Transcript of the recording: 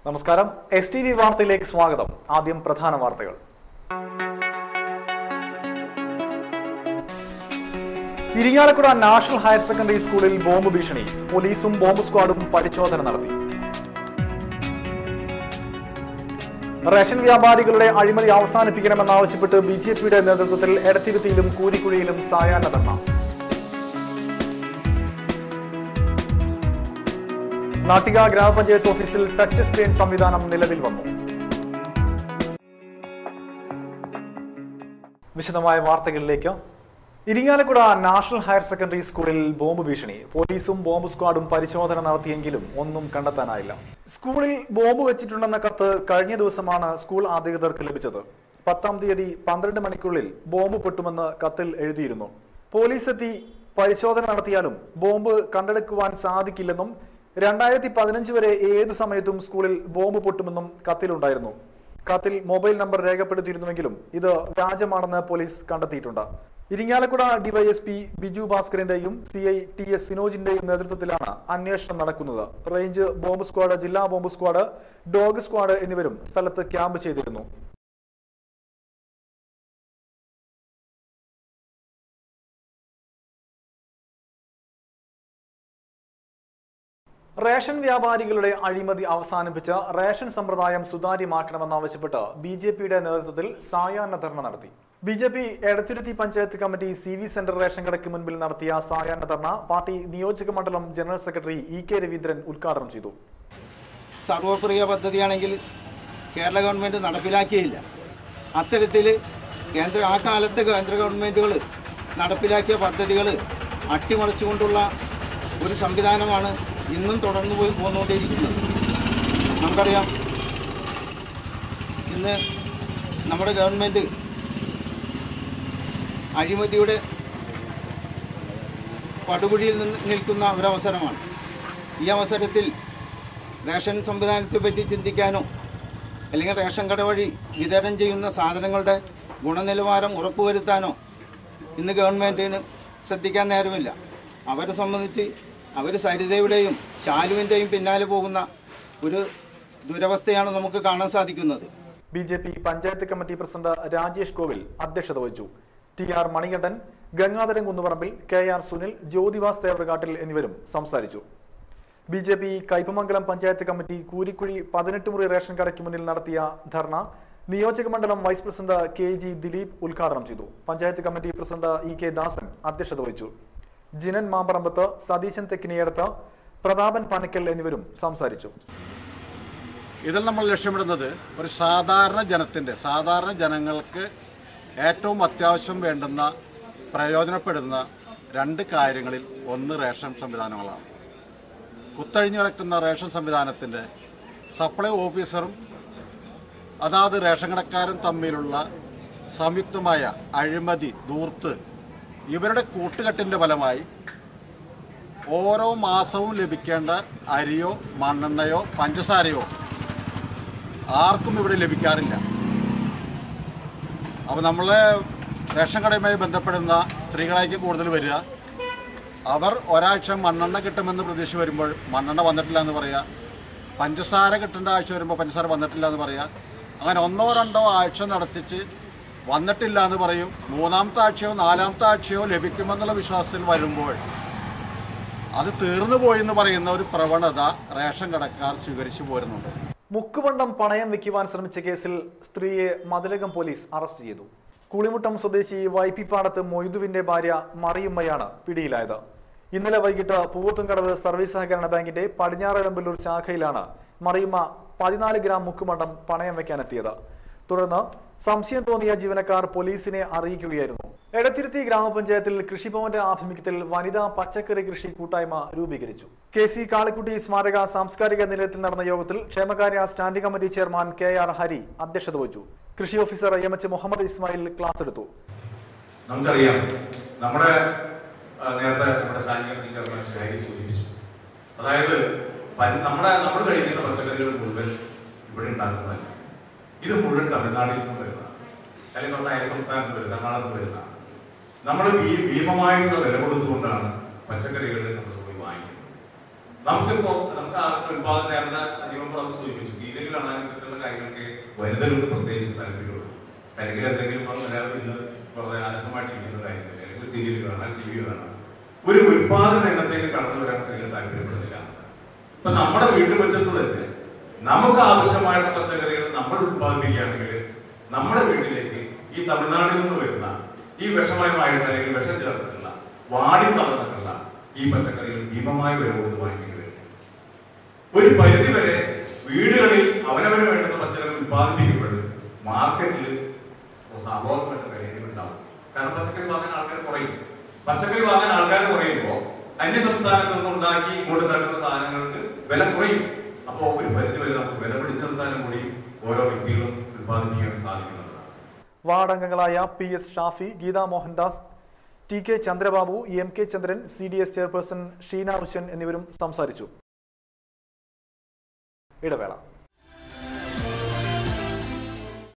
നമസ്കാരം S T V വാർത്തയിലേക്ക് സ്വാഗതം ആദ്യം പ്രധാന വാർത്തകൾ ഇരിങ്ങാലക്കുട നാഷണൽ ഹയർ സെക്കൻഡറി സ്കൂളിൽ ബോംബ് ഭീഷണി പോലീസും ബോംബ് സ്ക്വാഡും പരിശോധന നടത്തി റേഷൻ വ്യാപാരികളുടെ അഴിമതി അവസാനിപ്പിക്കണമെന്നാവശ്യപ്പെട്ട് ബി ജെ പിയുടെ നേതൃത്വത്തിൽ എടത്തിരുത്തിയിലും കൂരിക്കുഴിയിലും സായാഹ്ന ധർണ നാട്ടിക ഗ്രാമപഞ്ചായത്ത് ഓഫീസിൽ ടച്ച് സ്ക്രീൻ സംവിധാനം നിലവിൽ വന്നു വിശദമായ വാർത്തകളിലേക്ക് ഇരിങ്ങാലക്കുട നാഷണൽ ഹയർ സെക്കൻഡറി സ്കൂളിൽ ബോംബ് ഭീഷണി പോലീസും ബോംബ് സ്ക്വാഡും പരിശോധന നടത്തിയെങ്കിലും ഒന്നും കണ്ടെത്താനായില്ല സ്കൂളിൽ ബോംബ് വെച്ചിട്ടുണ്ടെന്ന കത്ത് കഴിഞ്ഞ ദിവസമാണ് സ്കൂൾ അധികൃതർക്ക് ലഭിച്ചത് പത്താം തീയതി പന്ത്രണ്ട് മണിക്കുള്ളിൽ ബോംബ് പൊട്ടുമെന്ന് കത്തിൽ എഴുതിയിരുന്നു പോലീസ് എത്തി പരിശോധന നടത്തിയാലും ബോംബ് കണ്ടെടുക്കുവാൻ സാധിക്കില്ലെന്നും രണ്ടായിരത്തി പതിനഞ്ച് വരെ ഏത് സമയത്തും സ്കൂളിൽ ബോംബ് പൊട്ടുമെന്നും കത്തിലുണ്ടായിരുന്നു കത്തിൽ മൊബൈൽ നമ്പർ രേഖപ്പെടുത്തിയിരുന്നുവെങ്കിലും ഇത് വ്യാജമാണെന്ന് പോലീസ് കണ്ടെത്തിയിട്ടുണ്ട് ഇരിങ്ങാലക്കുട ഡിവൈഎസ്പി ബിജു ഭാസ്കറിന്റെയും സി ഐ ടി എസ് സിനോജിന്റെയും നേതൃത്വത്തിലാണ് അന്വേഷണം നടക്കുന്നത് റേഞ്ച് ബോംബ് സ്ക്വാഡ് ജില്ലാ ബോംബ് സ്ക്വാഡ് ഡോഗ് സ്ക്വാഡ് എന്നിവരും സ്ഥലത്ത് ക്യാമ്പ് ചെയ്തിരുന്നു റേഷൻ വ്യാപാരികളുടെ അഴിമതി അവസാനിപ്പിച്ച് റേഷൻ സമ്പ്രദായം സുതാര്യമാക്കണമെന്നാവശ്യപ്പെട്ട് ബി ജെ പിയുടെ നേതൃത്വത്തിൽ സായാഹ്ന ധർണ നടത്തി B J P Edathuruthy panchayat committee C V center ration കടയ്ക്ക് മുൻപിൽ നടത്തിയ സായാഹ്ന ധർണ പാർട്ടി നിയോജക മണ്ഡലം general secretary E K Raveendran ഉദ്ഘാടനം ചെയ്തു സർവപ്രിയ പദ്ധതിയാണെങ്കിൽ കേരള ഗവൺമെൻറ് നടപ്പിലാക്കിയില്ല അത്തരത്തിൽ കേന്ദ്ര ആ കാലത്ത് കേന്ദ്ര ഗവൺമെൻറ്റുകൾ നടപ്പിലാക്കിയ പദ്ധതികൾ അട്ടിമറിച്ചുകൊണ്ടുള്ള ഒരു സംവിധാനമാണ് ഇന്നും തുടർന്നു പോയി പോന്നുകൊണ്ടേയിരിക്കുന്നത് നമുക്കറിയാം ഇന്ന് നമ്മുടെ ഗവൺമെൻറ് അഴിമതിയുടെ പടുകുഴിയിൽ നിന്ന് നിൽക്കുന്ന ഒരവസരമാണ് ഈ അവസരത്തിൽ റേഷൻ സംവിധാനത്തെ പറ്റി ചിന്തിക്കാനോ അല്ലെങ്കിൽ റേഷൻ കട വഴി വിതരണം ചെയ്യുന്ന സാധനങ്ങളുടെ ഗുണനിലവാരം ഉറപ്പുവരുത്താനോ ഇന്ന് ഗവൺമെൻറ്റിന് ശ്രദ്ധിക്കാൻ നേരമില്ല അവരെ സംബന്ധിച്ച് അവർ സരിതയുടെയും ശാലുവിൻ്റെയും പിന്നാലെ പോകുന്ന ഒരു ദുരവസ്ഥയാണ് നമുക്ക് കാണാൻ സാധിക്കുന്നത് B J P panchayat committee president Rajesh Kovil അധ്യക്ഷത വഹിച്ചു T R Manikandan Gangadharan Kunnuparambil K R Sunil Jyothivas Thevarakattil എന്നിവരും സംസാരിച്ചു B J P Kaipamangalam panchayat committee Koorikkuzhi പതിനെട്ട് മുറി റേഷൻ കടയ്ക്ക് മുന്നിൽ നടത്തിയ ധർണ നിയോജക മണ്ഡലം vice president K G Dileep ഉദ്ഘാടനം ചെയ്തു panchayat committee president E K Dasan അധ്യക്ഷത വഹിച്ചു ജിനൻ മാമ്പറമ്പത്ത് സതീശൻ തെക്കിനിയടത്ത് പ്രതാപൻ പനക്കൽ എന്നിവരും സംസാരിച്ചു ഇതിൽ നമ്മൾ ലക്ഷ്യമിടുന്നത് ഒരു സാധാരണ ജനത്തിൻ്റെ സാധാരണ ജനങ്ങൾക്ക് ഏറ്റവും അത്യാവശ്യം വേണ്ടുന്ന പ്രയോജനപ്പെടുന്ന രണ്ട് കാര്യങ്ങളിൽ ഒന്ന് റേഷൻ സംവിധാനങ്ങളാണ് കുത്തഴിഞ്ഞു കിടക്കുന്ന റേഷൻ സംവിധാനത്തിൻ്റെ സപ്ലൈ ഓഫീസറും അതാത് റേഷൻ കടക്കാരും തമ്മിലുള്ള സംയുക്തമായ അഴിമതി ദൂർത്ത് ഇവരുടെ കൂട്ടുകെട്ടിൻ്റെ ഫലമായി ഓരോ മാസവും ലഭിക്കേണ്ട അരിയോ മണ്ണെണ്ണയോ പഞ്ചസാരയോ ആർക്കും ഇവിടെ ലഭിക്കാറില്ല അപ്പോൾ നമ്മളെ റേഷൻ കടയുമായി ബന്ധപ്പെടുന്ന സ്ത്രീകളായിരിക്കും കൂടുതൽ വരിക അവർ ഒരാഴ്ച മണ്ണെണ്ണ കിട്ടുമെന്ന് പ്രതീക്ഷ വരുമ്പോൾ മണ്ണെണ്ണ വന്നിട്ടില്ല എന്ന് പറയുക പഞ്ചസാര കിട്ടേണ്ട ആഴ്ച വരുമ്പോൾ പഞ്ചസാര വന്നിട്ടില്ല എന്ന് പറയുക അങ്ങനെ ഒന്നോ രണ്ടോ ആഴ്ച നടത്തിച്ച് വന്നിട്ടില്ല എന്ന് പറയും മൂന്നാമത്തെ ആഴ്ചയോ നാലാമത്തെ ആഴ്ചയോ ലഭിക്കുമെന്നുള്ള വിശ്വാസത്തിൽ വരുമ്പോൾ അത് തീർന്നു പോയി എന്ന് പറയുന്ന ഒരു പ്രവണത റേഷൻ കടക്കാർ സ്വീകരിച്ചു പോരുന്നുണ്ട് മുക്കുവണ്ടം പണയം വെക്കുവാൻ ശ്രമിച്ച കേസിൽ സ്ത്രീയെ മതിലകം പോലീസ് അറസ്റ്റ് ചെയ്തു കുളിമുട്ടം സ്വദേശി വൈപ്പിപ്പാടത്ത് മൊയ്തുവിന്റെ ഭാര്യ മറിയുമ്മയാണ് പിടിയിലായത് ഇന്നലെ വൈകിട്ട് പൂവത്തുംകടവ് സർവീസ് സഹകരണ ബാങ്കിന്റെ പടിഞ്ഞാറെലമ്പല്ലൂർ ശാഖയിലാണ് മറിയുമ്മ പതിനാല് ഗ്രാം മുക്കുമണ്ടം പണയം വെക്കാനെത്തിയത് തുടർന്ന് സംശയം തോന്നിയ ജീവനക്കാർ പോലീസിനെ അറിയിക്കുകയായിരുന്നു എടത്തിരുത്തി ഗ്രാമപഞ്ചായത്തിൽ കൃഷിഭവന്റെ ആഭിമുഖ്യത്തിൽ വനിതാ പച്ചക്കറി കൃഷി കൂട്ടായ്മ രൂപീകരിച്ചു കെ സി കാളിക്കുട്ടി സ്മാരക സാംസ്കാരിക നിലയത്തിൽ നടന്ന യോഗത്തിൽ ക്ഷേമകാര്യ standing committee chairman K R Hari അധ്യക്ഷത വഹിച്ചു കൃഷി officer M H Muhammad Ismail class എടുത്തു നമുക്കറിയാം നമ്മുടെ ആ, നേരത്തെ നമ്മുടെ സാനിക ടീച്ചർമാർ ശരി സൂചിപ്പിച്ചു അതായത് പൻ- നമ്മുടെ നമ്മൾ കഴിക്കുന്ന പച്ചക്കറികൾ മുഴുവൻ ഇവിടെ ഉണ്ടാക്കുന്നതല്ല ഇത് മുഴുവൻ തമിഴ്നാട്ടിൽ നിന്നും വരുന്നതാണ് അല്ലെങ്കിൽ നമ്മുടെ അയൽ സംസ്ഥാനത്ത് വരുന്ന കർണാടകത്തിൽ നിന്ന് വരുന്നതാണ് നമ്മൾ ഈ ഭീമമായിട്ടുള്ള വില കൊടുത്തുകൊണ്ടാണ് പച്ചക്കറികൾ നമ്മൾ പോയി വാങ്ങിക്കുന്നത് നമുക്കിപ്പോ നമുക്ക് ആ ഉൽപാദനം നേരത്തെ അനിമം സൂചിപ്പിച്ചു സീത സീരിയൽ കാണാനും ഇത്തരത്തിലുള്ള കാര്യങ്ങൾക്ക് വനിതകൾക്ക് പ്രത്യേകിച്ച് താല്പര്യമുള്ളൂ അല്ലെങ്കിൽ എന്തെങ്കിലും ഇപ്പം എല്ലാവരും ഇന്ന് വളരെ അലസമായിട്ടിരിക്കുന്ന കാര്യത്തിൽ അല്ലെങ്കിൽ സീരിയൽ കാണാൻ ടി വി കാണാൻ ഒരു ഉത്പാദന രംഗത്തേക്ക് കടന്നു വരാൻ സ്ത്രീകൾ താല്പര്യപ്പെടുന്നില്ല ഇപ്പൊ നമ്മുടെ വീട്ടുമുറ്റത്ത് തന്നെ നമുക്ക് ആവശ്യമായിട്ടുള്ള പച്ചക്കറികൾ നമ്മൾ ഉത്പാദിപ്പിക്കുകയാണെങ്കിൽ നമ്മുടെ വീട്ടിലേക്ക് ഈ തമിഴ്നാട്ടിൽ നിന്ന് വരുന്ന ഈ വിഷമയമായിട്ട് അല്ലെങ്കിൽ വിഷം ചേർത്തിട്ടുള്ള വാടി തളർന്നിട്ടുള്ള ഈ പച്ചക്കറികൾ ഭീമമായ വില കൊടുത്ത് വാങ്ങിക്കേണ്ടി വരും ഒരു പരിധി വരെ വീടുകളിൽ അവനവന് വേണ്ടുന്ന പച്ചക്കറി ഉത്പാദിപ്പിക്കുമ്പോൾ മാർക്കറ്റിൽ സ്വാഭാവികമായിട്ട് വിലയും ഉണ്ടാവും കാരണം പച്ചക്കറി വാങ്ങാൻ ആൾക്കാർ കുറയും പച്ചക്കറി വാങ്ങാൻ ആൾക്കാർ കുറയുമ്പോൾ അന്യ സംസ്ഥാനത്ത് നിന്ന് ഉണ്ടാക്കി ഇങ്ങോട്ട് തട്ടുന്ന സാധനങ്ങൾക്ക് വില കുറയും അപ്പോൾ ഒരു പരിധി വരെ നമുക്ക് വില പിടിച്ചു നിർത്താനും കൂടി ഓരോ വ്യക്തികളും ഉത്പാദിപ്പിക്കാൻ സാധിക്കുന്നതാണ് വാർഡംഗങ്ങളായ P S Shafi Geetha Mohandas T K Chandrababu M K Chandran C D S chairperson Sheena Husan എന്നിവരും സംസാരിച്ചു ഇടവേള